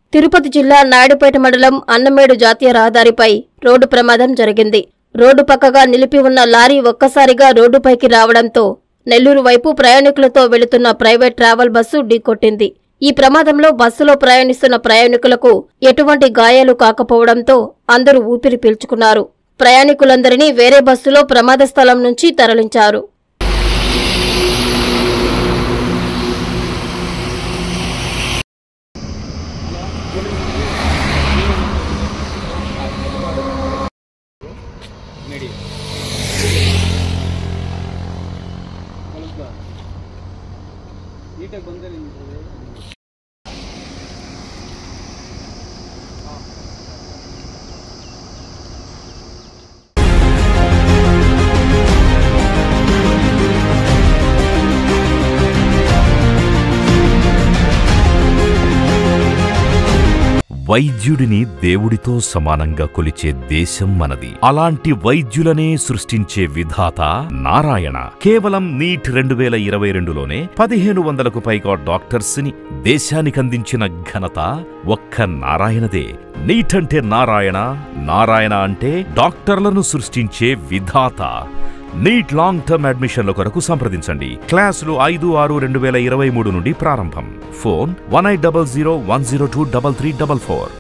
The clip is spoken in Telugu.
తిరుపతి జిల్లా నాయుడుపేట మండలం అన్నమేడు జాతీయ రహదారిపై రోడ్డు ప్రమాదం జరిగింది రోడ్డు పక్కగా నిలిపి ఉన్న లారీ ఒక్కసారిగా రోడ్డుపైకి రావడంతో నెల్లూరు వైపు ప్రయాణికులతో వెళుతున్న ప్రైవేట్ ట్రావెల్ బస్సు ఢీకొట్టింది ఈ ప్రమాదంలో బస్సులో ప్రయాణిస్తున్న ప్రయాణికులకు ఎటువంటి గాయాలు కాకపోవడంతో అందరూ ఊపిరి పీల్చుకున్నారు ప్రయాణికులందరినీ వేరే బస్సులో ప్రమాద స్థలం నుంచి తరలించారు ನೀಟಾಗಿ ಬಂದರೆ ನಿಮ್ಗೆ వైద్యుడిని దేవుడితో సమానంగా కొలిచే దేశం మనది అలాంటి వైద్యులనే సృష్టించే విధాత నారాయణ కేవలం నీట్ రెండు వేల ఇరవై రెండులోనే పదిహేను వందలకు పైగా డాక్టర్స్ ని దేశానికి అందించిన ఘనత ఒక్క నారాయణదే నీట్ అంటే నారాయణ నారాయణ అంటే డాక్టర్లను సృష్టించే విధాత నీట్ లాంగ్ టర్మ్ అడ్మిషన్ల కొరకు సంప్రదించండి క్లాసులు ఐదు ఆరు రెండు వేల ఇరవై మూడు నుండి ప్రారంభం phone one eight double zero one zero two double three double four